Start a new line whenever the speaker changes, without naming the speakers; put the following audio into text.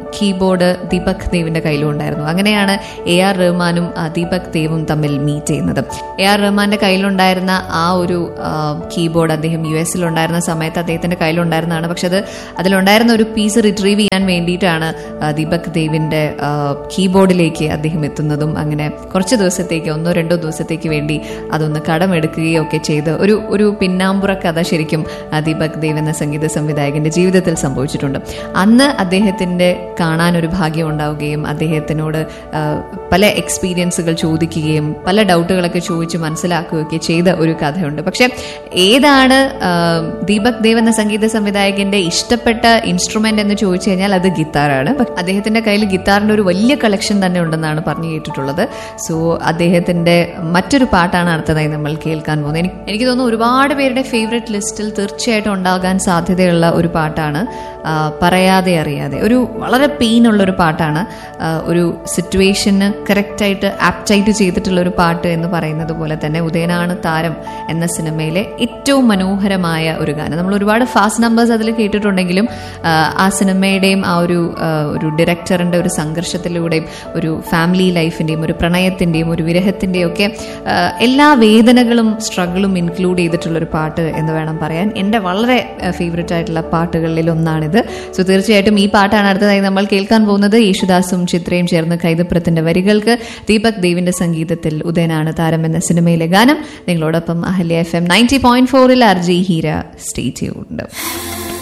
keyboard Deepak ദേവിന്റെ കയ്യിലും ഉണ്ടായിരുന്നു അങ്ങനെയാണ് എ ആർ റഹ്മാനും ആ, ദീപക് ദേവും തമ്മിൽ മീറ്റ് ചെയ്യുന്നത് എ ആർ റഹ്മാന്റെ കയ്യിലുണ്ടായിരുന്ന ആ ഒരു ആ, കീബോർഡ് അദ്ദേഹം യു എസിൽ ഉണ്ടായിരുന്ന സമയത്ത് അദ്ദേഹത്തിന്റെ കയ്യിലുണ്ടായിരുന്നതാണ് പക്ഷെ അത് അതിലുണ്ടായിരുന്ന ഒരു പീസ് റിട്രീവ് ചെയ്യാൻ വേണ്ടിയിട്ടാണ് ആ, ദീപക് ദേവിന്റെ ആ, കീബോർഡിലേക്ക് അദ്ദേഹം എത്തുന്നതും അങ്ങനെ കുറച്ച് ദിവസത്തേക്ക് ഒന്നോ രണ്ടോ ദിവസത്തേക്ക് വേണ്ടി അതൊന്ന് കടമെടുക്കുകയോ ഒക്കെ ചെയ്ത് ഒരു ഒരു പിന്നാമ്പുറ കഥ ശരിക്കും ആ, ദീപക് ദേവ് എന്ന സംഗീത സംവിധായകന്റെ ജീവിതത്തിൽ സംഭവിച്ചിട്ടുണ്ട് അന്ന് അദ്ദേഹത്തിന്റെ കാണാൻ ഒരു ഭാഗ്യം ഉണ്ടാവുകയും അദ്ദേഹത്തിനോട് ആ, പല എക്സ്പീരിയൻസുകൾ ചോദിക്കുകയും പല ഡൗട്ടുകളൊക്കെ ചോദിച്ച് മനസ്സിലാക്കുകയൊക്കെ ചെയ്ത ഒരു കഥയുണ്ട് പക്ഷെ ഏതാണ് ആ, ദീപക് ദേവ് എന്ന സംഗീത സംവിധായകന്റെ ഇഷ്ടപ്പെട്ട ഇൻസ്ട്രുമെന്റ് എന്ന് ചോദിച്ചു കഴിഞ്ഞാൽ അത് ഗിത്താറാണ് പക്ഷെ അദ്ദേഹത്തിന്റെ കയ്യിൽ ഗിത്താറിന്റെ ഒരു വലിയ കളക്ഷൻ തന്നെ ഉണ്ടെന്നാണ് പറഞ്ഞു കേട്ടിട്ടുള്ളത് സോ അദ്ദേഹത്തിന്റെ മറ്റൊരു പാട്ടാണ് അടുത്തതായി നമ്മൾ കേൾക്കാൻ പോകുന്നത് എനിക്ക് എനിക്ക് തോന്നുന്നു ഒരുപാട് പേരുടെ ഫേവറേറ്റ് ലിസ്റ്റിൽ തീർച്ചയായിട്ടും ഉണ്ടാകാൻ സാധ്യതയുള്ള ഒരു പാട്ടാണ് ആ, പറയാതെ അറിയാതെ ഒരു വളരെ പെയിൻ ഉള്ള ഒരു പാട്ടാണ് ആ, ഒരു സിറ്റുവേഷന് കറക്റ്റായിട്ട് ആപ്റ്റായിട്ട് ചെയ്തിട്ടുള്ള ഒരു പാട്ട് എന്ന് പറയുന്നത് പോലെ തന്നെ ഉദയനാണ് താരം എന്ന സിനിമയിലെ ഏറ്റവും മനോഹരമായ ഒരു ഗാനം നമ്മൾ ഒരുപാട് ഫാസ്റ്റ് നമ്പേഴ്സ് അതിൽ കേട്ടിട്ടുണ്ടെങ്കിലും ആ, ആ സിനിമയുടെയും ആ ഒരു ആ, ഒരു ഡയറക്ടറിന്റെ ഒരു സംഘർഷത്തിലൂടെയും ഒരു ഫാമിലി ലൈഫിന്റെയും ഒരു പ്രണയത്തിന്റെയും ഒരു വിരഹത്തിന്റെയും ഒക്കെ ആ, എല്ലാ വേദനകളും സ്ട്രഗിളും ഇൻക്ലൂഡ് ചെയ്തിട്ടുള്ള ഒരു പാട്ട് എന്ന് വേണം പറയാൻ എൻ്റെ വളരെ ഫേവററ്റ് ആയിട്ടുള്ള പാട്ടുകളിൽ ഒന്നാണിത് സോ തീർച്ചയായിട്ടും ഈ പാട്ടാണ് അടുത്തതായി നമ്മൾ കേൾക്കാൻ പോകുന്നത് യേശുദാസും ചിത്രയും ചേർന്ന് കൈതപ്രത്തിന്റെ വരികൾക്ക് ദീപക് ദേവിന്റെ സംഗീതത്തിൽ ഉദയനാണ് താരം എന്ന സിനിമയിലെ ഗാനം നിങ്ങളോടൊപ്പം Ahalya F M ninety point ഫോറിൽ ആർ ജി ഹീര സ്റ്റേ ചെയ്യുന്നുണ്ട്